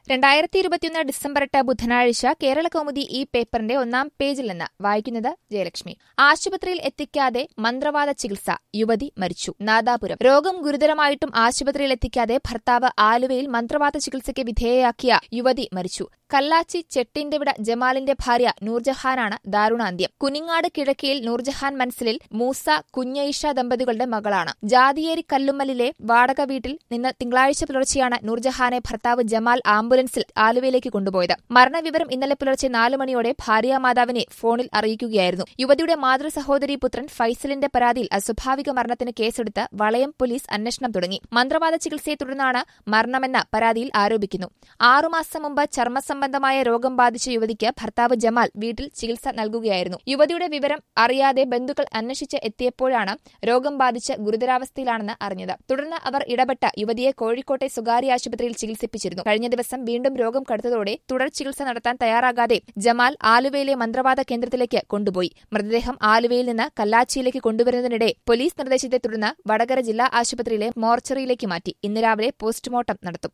രണ്ടായിരത്തി ഇരുപത്തിയൊന്ന് ഡിസംബർ എട്ട് ബുധനാഴ്ച കേരള കൗമുദി ഈ പേപ്പറിന്റെ ഒന്നാം പേജിൽ നിന്ന് വായിക്കുന്നത് ജയലക്ഷ്മി ആശുപത്രിയിൽ എത്തിക്കാതെ മന്ത്രവാദ ചികിത്സ യുവതി മരിച്ചു നാദാപുരം രോഗം ഗുരുതരമായിട്ടും ആശുപത്രിയിൽ എത്തിക്കാതെ ഭർത്താവ് ആലുവയിൽ മന്ത്രവാദ ചികിത്സയ്ക്ക് വിധേയയാക്കിയ യുവതി മരിച്ചു കല്ലാച്ചി ചെട്ടിന്റെവിട ജമാലിന്റെ ഭാര്യ നൂർജഹാനാണ് ദാരുണാന്ത്യം കുനിങ്ങാട് കിഴക്കിയിൽ നൂർജഹാൻ മൻസിലിൽ മൂസ കുഞ്ഞൈഷ ദമ്പതികളുടെ മകളാണ് ജാതിയേരി കല്ലുമ്മലിലെ വാടക വീട്ടിൽ നിന്ന് തിങ്കളാഴ്ച പുലർച്ചെയാണ് നൂർജഹാനെ ഭർത്താവ് ജമാൽ ആംബുലൻസിൽ ആലുവയിലേക്ക് കൊണ്ടുപോയത് മരണവിവരം ഇന്നലെ പുലർച്ചെ നാലു മണിയോടെ ഭാര്യാമാതാവിനെ ഫോണിൽ അറിയിക്കുകയായിരുന്നു യുവതിയുടെ മാതൃ സഹോദരി പുത്രൻ ഫൈസലിന്റെ പരാതിയിൽ അസ്വാഭാവിക മരണത്തിന് കേസെടുത്ത് വളയം പോലീസ് അന്വേഷണം തുടങ്ങി മന്ത്രവാദ ചികിത്സയെ തുടർന്നാണ് മരണമെന്ന പരാതിയിൽ ആരോപിക്കുന്നു ആറുമാസം മുമ്പ് ചർമ്മസംബന്ധമായ രോഗം ബാധിച്ച യുവതിക്ക് ഭർത്താവ് ജമാൽ വീട്ടിൽ ചികിത്സ നൽകുകയായിരുന്നു യുവതിയുടെ വിവരം അറിയാതെ ബന്ധുക്കൾ അന്വേഷിച്ച് എത്തിയപ്പോഴാണ് രോഗം ബാധിച്ച് ഗുരുതരാവസ്ഥയിലാണെന്ന് അറിഞ്ഞത് തുടർന്ന് അവർ ഇടപെട്ട യുവതിയെ കോഴിക്കോട്ടെ സ്വകാര്യ ആശുപത്രിയിൽ ചികിത്സിപ്പിച്ചിരുന്നു കഴിഞ്ഞ ദിവസം വീണ്ടും രോഗം കടുത്തതോടെ തുടർ ചികിത്സ നടത്താൻ തയ്യാറാകാതെ ജമാൽ ആലുവയിലെ മന്ത്രവാദ കേന്ദ്രത്തിലേക്ക് കൊണ്ടുപോയി മൃതദേഹം ആലുവയിൽ നിന്ന് കല്ലാച്ചിയിലേക്ക് കൊണ്ടുവരുന്നതിനിടെ പോലീസ് നിർദ്ദേശത്തെ തുടർന്ന് വടകര ജില്ലാ ആശുപത്രിയിലെ മോർച്ചറിയിലേക്ക് മാറ്റി ഇന്ന് രാവിലെ പോസ്റ്റ്മോർട്ടം നടത്തും